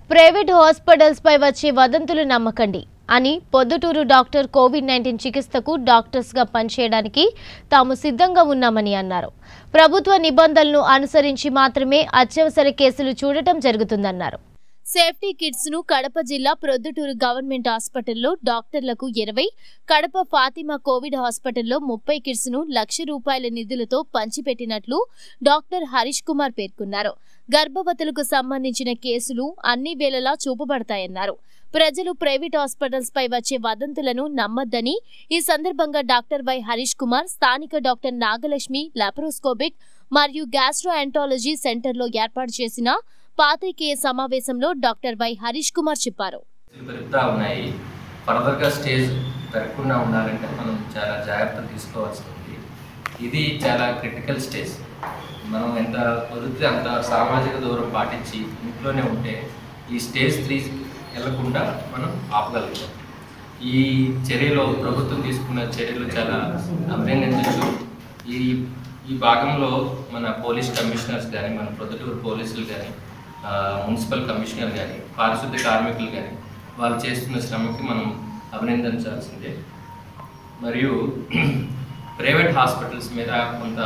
private hospitals పై వచ్చే వదంతులు నమ్మకండి అని పొద్దుటూరు డాక్టర్ కోవిడ్ నైన్టీన్ చికిత్సకు డాక్టర్స్ గా పనిచేయడానికి తాము సిద్ధంగా ఉన్నామని అన్నారు ప్రభుత్వ నిబంధనలను అనుసరించి మాత్రమే అత్యవసర కేసులు చూడటం జరుగుతుందన్నారు సేఫ్టీ కిట్స్ ను కడప జిల్లా ప్రొద్దుటూరు గవర్నమెంట్ హాస్పిటల్లో డాక్టర్లకు ఇరవై కడప ఫాతిమా కోవిడ్ హాస్పిటల్లో ముప్పై కిట్స్ ను లక్ష రూపాయల నిధులతో పంచిపెట్టినట్లు డాక్టర్ హరీష్ కుమార్ పేర్కొన్నారు గర్భవతులకు సంబంధించిన కేసులు అన్ని వేళలా చూపబడతాయన్నారు ప్రజలు ప్రైవేట్ హాస్పిటల్స్ పై వచ్చే వదంతులను నమ్మొద్దని ఈ సందర్భంగా డాక్టర్ వై హరీష్ కుమార్ స్థానిక డాక్టర్ నాగలక్ష్మి లాప్రోస్కోపిక్ మరియు గ్యాస్ట్రోఎంటాలజీ సెంటర్లో ఏర్పాటు చేసిన పాత్రికేయ సమావేశంలో డాక్టర్ వై హరీష్ కుమార్ చెప్పారు కేసులు పెరుగుతూ ఉన్నాయి ఫర్దర్గా స్టేజ్ పెరగకుండా ఉండాలంటే మనం చాలా జాగ్రత్త తీసుకోవాల్సి ఉంది ఇది చాలా క్రిటికల్ స్టేజ్ మనం ఎంత కుదిరితే అంత సామాజిక దూరం పాటించి ఇంట్లోనే ఉంటే ఈ స్టేజ్ త్రీ వెళ్లకుండా మనం ఆపగలుగుతాం ఈ చర్యలో ప్రభుత్వం తీసుకున్న చర్యలు చాలా అభినందించవచ్చు ఈ ఈ భాగంలో మన పోలీస్ కమిషనర్స్ కానీ మన ప్రొద్దుటూరు పోలీసులు కానీ ఆ, మున్సిపల్ కమిషనర్ కానీ పారిశుద్ధ్య కార్మికులు కానీ వాళ్ళు చేస్తున్న శ్రమకి మనం అభినందించాల్సిందే మరియు ప్రైవేట్ హాస్పిటల్స్ మీద కొంత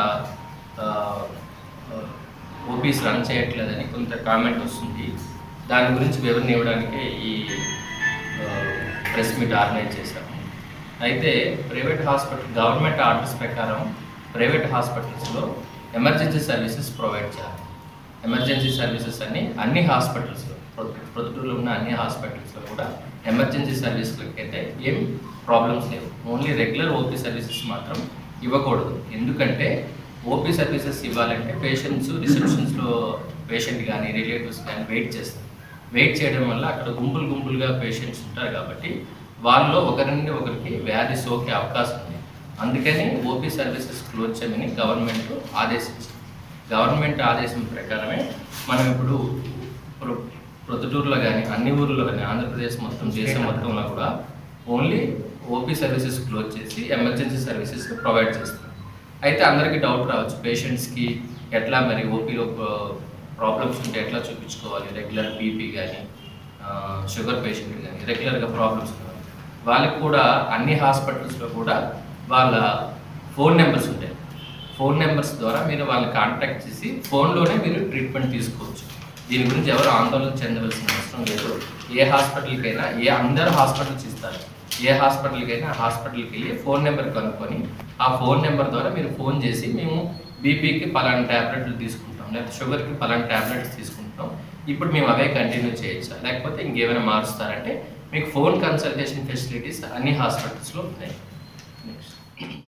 ఓపీస్ రన్ చేయట్లేదని కొంత కామెంట్ వస్తుంది దాని గురించి వివరణ ఇవ్వడానికే ఈ ప్రెస్ మీట్ ఆర్గనైజ్ చేశాము అయితే ప్రైవేట్ హాస్పిటల్ గవర్నమెంట్ ఆర్డర్స్ ప్రకారం ప్రైవేట్ హాస్పిటల్స్లో ఎమర్జెన్సీ సర్వీసెస్ ప్రొవైడ్ చేయాలి ఎమర్జెన్సీ సర్వీసెస్ అన్ని అన్ని హాస్పిటల్స్లో ప్రొద్దుటూరులో ఉన్న అన్ని హాస్పిటల్స్లో కూడా ఎమర్జెన్సీ సర్వీసులకి అయితే ఏం ప్రాబ్లమ్స్ లేవు ఓన్లీ రెగ్యులర్ ఓపీ సర్వీసెస్ మాత్రం ఇవ్వకూడదు ఎందుకంటే ఓపీ సర్వీసెస్ ఇవ్వాలంటే పేషెంట్స్ రిసెప్షన్స్లో పేషెంట్ కానీ రిలేటివ్స్ కానీ వెయిట్ చేస్తారు వెయిట్ చేయడం వల్ల అక్కడ గుంపులు గుంపులుగా పేషెంట్స్ ఉంటారు కాబట్టి వాళ్ళలో ఒకరి నుండి ఒకరికి వ్యాధి సోకే అవకాశం ఉంది అందుకని ఓపీ సర్వీసెస్ క్లోజ్ చేయమని గవర్నమెంట్ ఆదేశించింది గవర్నమెంట్ ఆదేశం ప్రకారమే మనం ఇప్పుడు ప్రొ- ప్రొద్దుటూరులో కానీ అన్ని ఊర్లో కానీ ఆంధ్రప్రదేశ్ మొత్తం దేశం మొత్తంలో కూడా ఓన్లీ ఓపీ సర్వీసెస్ క్లోజ్ చేసి ఎమర్జెన్సీ సర్వీసెస్ ప్రొవైడ్ చేస్తాం అయితే అందరికీ డౌట్ రావచ్చు పేషెంట్స్కి ఎట్లా మరి ఓపీలో ప్రాబ్లమ్స్ ఉంటే ఎట్లా చూపించుకోవాలి రెగ్యులర్ బీపీ కానీ షుగర్ పేషెంట్ కానీ రెగ్యులర్గా ప్రాబ్లమ్స్ ఉన్నాయి వాళ్ళకి కూడా అన్ని హాస్పిటల్స్లో కూడా వాళ్ళ ఫోన్ నెంబర్స్ ఉంటాయి ఫోన్ నెంబర్స్ ద్వారా మీరు వాళ్ళని కాంటాక్ట్ చేసి ఫోన్లోనే మీరు ట్రీట్మెంట్ తీసుకోవచ్చు దీని గురించి ఎవరు ఆందోళన చెందవలసిన అవసరం లేదు ఏ హాస్పిటల్కైనా ఏ అందరు హాస్పిటల్స్ ఇస్తారు ఏ హాస్పిటల్కైనా ఆ హాస్పిటల్కి వెళ్ళి ఫోన్ నెంబర్ కనుక్కొని ఆ ఫోన్ నెంబర్ ద్వారా మీరు ఫోన్ చేసి మేము బీపీకి పలానా ట్యాబ్లెట్లు తీసుకుంటాం లేకపోతే షుగర్కి పలానా ట్యాబ్లెట్స్ తీసుకుంటాం ఇప్పుడు మేము అవే కంటిన్యూ చేయొచ్చా లేకపోతే ఇంకేమైనా మారుస్తారంటే మీకు ఫోన్ కన్సల్టేషన్ ఫెసిలిటీస్ అన్ని హాస్పిటల్స్లో ఉన్నాయి నెక్స్ట్